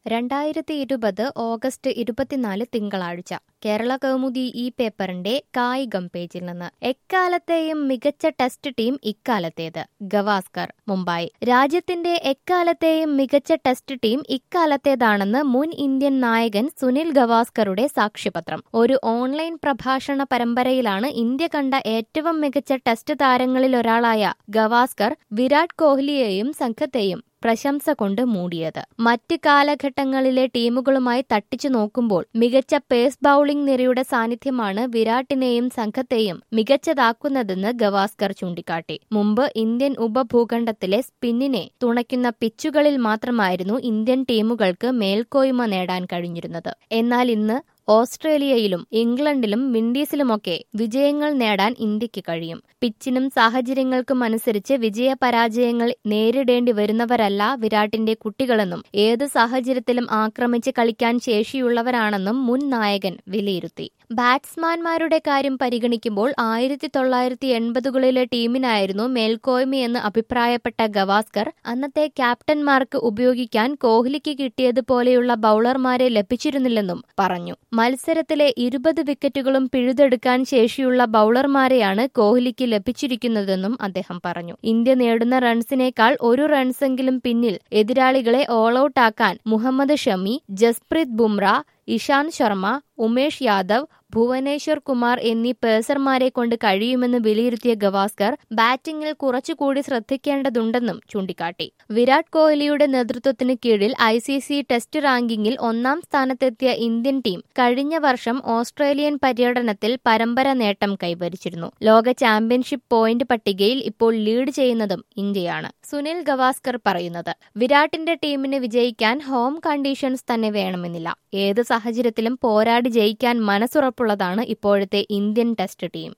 രണ്ടായിരത്തി ഇരുപത് ഓഗസ്റ്റ് ഇരുപത്തിനാല് തിങ്കളാഴ്ച കേരള കൗമുദി ഈ പേപ്പറിന്റെ കായികം പേജിൽ നിന്ന് എക്കാലത്തെയും മികച്ച ടെസ്റ്റ് ടീം ഇക്കാലത്തേത് ഗവാസ്കർ മുംബൈ രാജ്യത്തിന്റെ എക്കാലത്തെയും മികച്ച ടെസ്റ്റ് ടീം ഇക്കാലത്തേതാണെന്ന് മുൻ ഇന്ത്യൻ നായകൻ സുനിൽ ഗവാസ്കറുടെ സാക്ഷ്യപത്രം ഒരു ഓൺലൈൻ പ്രഭാഷണ പരമ്പരയിലാണ് ഇന്ത്യ കണ്ട ഏറ്റവും മികച്ച ടെസ്റ്റ് താരങ്ങളിലൊരാളായ ഗവാസ്കർ വിരാട് കോഹ്ലിയെയും സംഘത്തെയും പ്രശംസ കൊണ്ട് മൂടിയത് മറ്റ് കാലഘട്ടങ്ങളിലെ ടീമുകളുമായി തട്ടിച്ചു നോക്കുമ്പോൾ മികച്ച പേസ് ബൌളിംഗ് നിരയുടെ സാന്നിധ്യമാണ് വിരാട്ടിനെയും സംഘത്തെയും മികച്ചതാക്കുന്നതെന്ന് ഗവാസ്കർ ചൂണ്ടിക്കാട്ടി മുമ്പ് ഇന്ത്യൻ ഉപഭൂഖണ്ഡത്തിലെ സ്പിന്നിനെ തുണയ്ക്കുന്ന പിച്ചുകളിൽ മാത്രമായിരുന്നു ഇന്ത്യൻ ടീമുകൾക്ക് മേൽക്കോയ്മ നേടാൻ കഴിഞ്ഞിരുന്നത് എന്നാൽ ഇന്ന് ഓസ്ട്രേലിയയിലും ഇംഗ്ലണ്ടിലും വിൻഡീസിലുമൊക്കെ വിജയങ്ങൾ നേടാൻ ഇന്ത്യക്ക് കഴിയും പിച്ചിനും സാഹചര്യങ്ങൾക്കും അനുസരിച്ച് വിജയപരാജയങ്ങൾ നേരിടേണ്ടി വരുന്നവരല്ല വിരാട്ടിന്റെ കുട്ടികളെന്നും ഏത് സാഹചര്യത്തിലും ആക്രമിച്ച് കളിക്കാൻ ശേഷിയുള്ളവരാണെന്നും മുൻ നായകൻ വിലയിരുത്തി ബാറ്റ്സ്മാൻമാരുടെ കാര്യം പരിഗണിക്കുമ്പോൾ ആയിരത്തി തൊള്ളായിരത്തി എൺപതുകളിലെ ടീമിനായിരുന്നു മേൽക്കോയ്മയെന്ന് അഭിപ്രായപ്പെട്ട ഗവാസ്കർ അന്നത്തെ ക്യാപ്റ്റന്മാർക്ക് ഉപയോഗിക്കാൻ കോഹ്ലിക്ക് കിട്ടിയതുപോലെയുള്ള ബൌളർമാരെ ലഭിച്ചിരുന്നില്ലെന്നും പറഞ്ഞു മത്സരത്തിലെ ഇരുപത് വിക്കറ്റുകളും പിഴുതെടുക്കാൻ ശേഷിയുള്ള ബൌളർമാരെയാണ് കോഹ്ലിക്ക് ലഭിച്ചിരിക്കുന്നതെന്നും അദ്ദേഹം പറഞ്ഞു ഇന്ത്യ നേടുന്ന റൺസിനേക്കാൾ ഒരു റൺസെങ്കിലും പിന്നിൽ എതിരാളികളെ ഓൾ ഔട്ട് ആക്കാൻ മുഹമ്മദ് ഷമി ജസ്പ്രീത് ബുംറ ഇഷാന്ത് ശർമ്മ ഉമേഷ് യാദവ് ഭുവനേശ്വർ കുമാർ എന്നീ പേസർമാരെ കൊണ്ട് കഴിയുമെന്ന് വിലയിരുത്തിയ ഗവാസ്കർ ബാറ്റിംഗിൽ കുറച്ചുകൂടി ശ്രദ്ധിക്കേണ്ടതുണ്ടെന്നും ചൂണ്ടിക്കാട്ടി വിരാട് കോഹ്ലിയുടെ നേതൃത്വത്തിന് കീഴിൽ ഐ സി സി ടെസ്റ്റ് റാങ്കിങ്ങിൽ ഒന്നാം സ്ഥാനത്തെത്തിയ ഇന്ത്യൻ ടീം കഴിഞ്ഞ വർഷം ഓസ്ട്രേലിയൻ പര്യടനത്തിൽ പരമ്പര നേട്ടം കൈവരിച്ചിരുന്നു ലോക ചാമ്പ്യൻഷിപ്പ് പോയിന്റ് പട്ടികയിൽ ഇപ്പോൾ ലീഡ് ചെയ്യുന്നതും ഇന്ത്യയാണ് സുനിൽ ഗവാസ്കർ പറയുന്നത് വിരാട്ടിന്റെ ടീമിന് വിജയിക്കാൻ ഹോം കണ്ടീഷൻസ് തന്നെ വേണമെന്നില്ല ഏത് സാഹചര്യത്തിലും പോരാടി ജയിക്കാൻ മനസ്സുറപ്പുള്ളതാണ് ഇപ്പോഴത്തെ ഇന്ത്യൻ ടെസ്റ്റ് ടീം